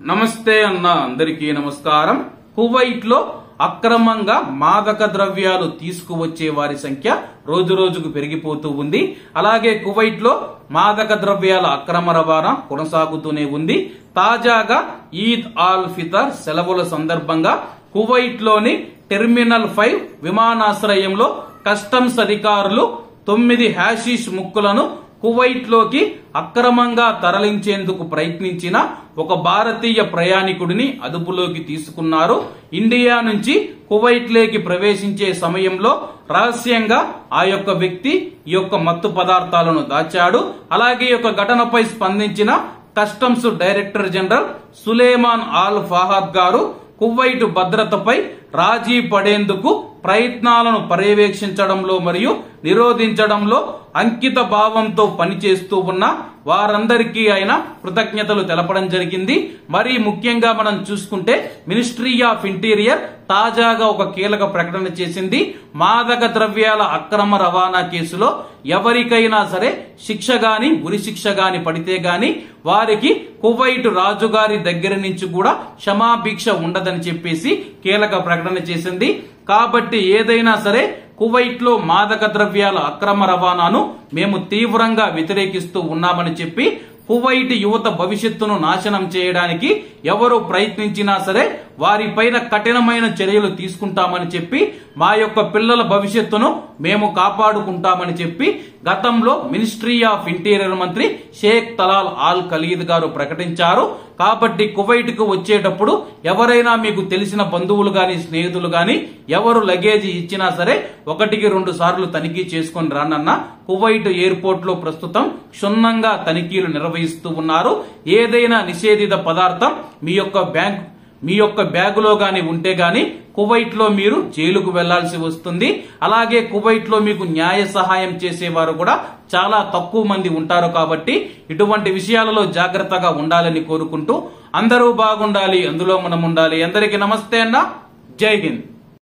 నమస్తే అన్న అందరికీ నమస్కారం కువైట్ లో అక్రమంగా మాదక ద్రవ్యాలు తీసుకువచ్చే వారి సంఖ్య రోజు రోజుకు పెరిగిపోతూ ఉంది అలాగే కువైట్ లో మాదక ద్రవ్యాల అక్రమ రవాణా కొనసాగుతూనే ఉంది తాజాగా ఈద్ ఆల్ ఫితర్ సెలవుల సందర్భంగా కువైట్ లోని టెర్మినల్ ఫైవ్ విమానాశ్రయంలో కస్టమ్స్ అధికారులు తొమ్మిది హ్యాషిష్ ముక్కులను కువైట్ లోకి అక్రమంగా తరలించేందుకు ప్రయత్నించిన ఒక భారతీయ ప్రయాణికుడిని అదుపులోకి తీసుకున్నారు ఇండియా నుంచి కువైట్ లేకి ప్రవేశించే సమయంలో రహస్యంగా ఆ యొక్క వ్యక్తి ఈ యొక్క మత్తు పదార్థాలను దాచాడు అలాగే ఈ యొక్క ఘటనపై స్పందించిన customs director general Sulaiman Al Fahad గారు కువైట్ భద్రతపై రాజీ పడేందుకు ప్రయత్నాలను పర్యవేక్షించడంలో మరియు నిరోధించడంలో అంకిత భావంతో పనిచేస్తూ ఉన్న వారందరికీ ఆయన కృతజ్ఞతలు తెలపడం జరిగింది మరి ముఖ్యంగా మనం చూసుకుంటే మినిస్ట్రీ ఆఫ్ ఇంటీరియర్ తాజాగా ఒక కీలక ప్రకటన చేసింది మాదక ద్రవ్యాల అక్రమ రవాణా కేసులో ఎవరికైనా సరే శిక్ష గాని ఉరి శిక్ష గాని పడితే గాని వారికి కువైట్ రాజుగారి దగ్గర నుంచి కూడా క్షమాభిక్ష ఉండదని చెప్పేసి కీలక ప్రకటన చేసింది కాబట్టి ఏదైనా సరే కువైట్ లో మాదక ద్రవ్యాల అక్రమ రవాణాను మేము తీవ్రంగా వ్యతిరేకిస్తూ ఉన్నామని చెప్పి కువైట్ యువత భవిష్యత్తును నాశనం చేయడానికి ఎవరు ప్రయత్నించినా సరే వారిపైన కఠినమైన చర్యలు తీసుకుంటామని చెప్పి మా యొక్క పిల్లల భవిష్యత్తును మేము కాపాడుకుంటామని చెప్పి గతంలో మినిస్ట్రీ ఆఫ్ ఇంటీరియర్ మంత్రి షేక్ తలాల్ ఆల్ ఖలీద్ గారు ప్రకటించారు కాబట్టి కువైట్ కు వచ్చేటప్పుడు ఎవరైనా మీకు తెలిసిన బంధువులు గాని స్నేహితులు గాని ఎవరు లగేజ్ ఇచ్చినా సరే ఒకటికి రెండు సార్లు తనిఖీ చేసుకొని రానన్న కువైట్ ఎయిర్పోర్ట్ లో ప్రస్తుతం క్షుణ్ణంగా తనిఖీలు నిర్వహిస్తూ ఉన్నారు ఏదైనా నిషేధిత పదార్థం మీ యొక్క బ్యాంక్ మీ యొక్క బ్యాగులో గాని ఉంటే గాని కువైట్ లో మీరు జైలుకు వెళ్లాల్సి వస్తుంది అలాగే కువైట్ లో మీకు న్యాయ సహాయం చేసేవారు కూడా చాలా తక్కువ మంది ఉంటారు కాబట్టి ఇటువంటి విషయాలలో జాగ్రత్తగా ఉండాలని కోరుకుంటూ అందరూ బాగుండాలి అందులో మనం ఉండాలి అందరికీ నమస్తే అన్న జై హింద్